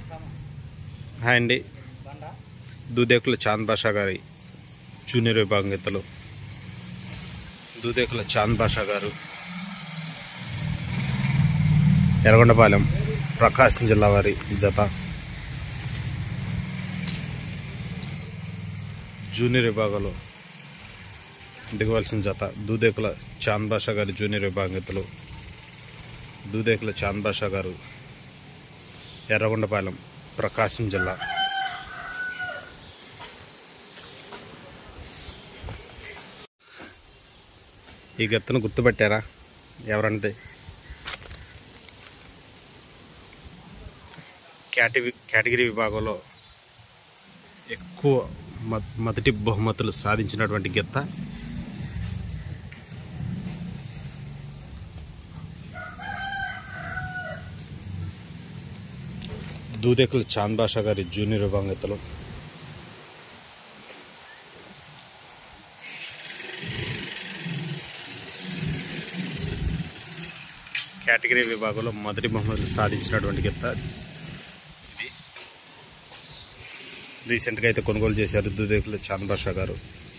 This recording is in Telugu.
హాయ్ అండి దూదేకుల చాంద్ బాషా గారి జూనియర్ విభాగం గీతలు దూదేకుల చాంద్ బాషా గారు ఎర్రగొండపాలెం ప్రకాశం జిల్లా వారి జత జూనియర్ విభాగంలో దిగవలసిన జత దూదేకుల చాంద్ బాషా గారి జూనియర్ విభాగం గీతలు దూదేకుల చాంద్ బాషా గారు ఎర్రగొండపాలెం ప్రకాశం జిల్లా ఈ గత్తను గుర్తుపెట్టారా ఎవరంటే కేటగిరీ కేటగిరీ విభాగంలో ఎక్కువ మొ- మొదటి బహుమతులు సాధించినటువంటి గెత్త దూదేకుల చాంద్ బాషా గారి జూనియర్ విభాగం గెత్తలు కేటగిరీ విభాగంలో మొదటి బహుమతులు సాధించినటువంటి గెత్త ఇది రీసెంట్గా అయితే కొనుగోలు చేశారు దూదేకుల చాంద్ బాషా గారు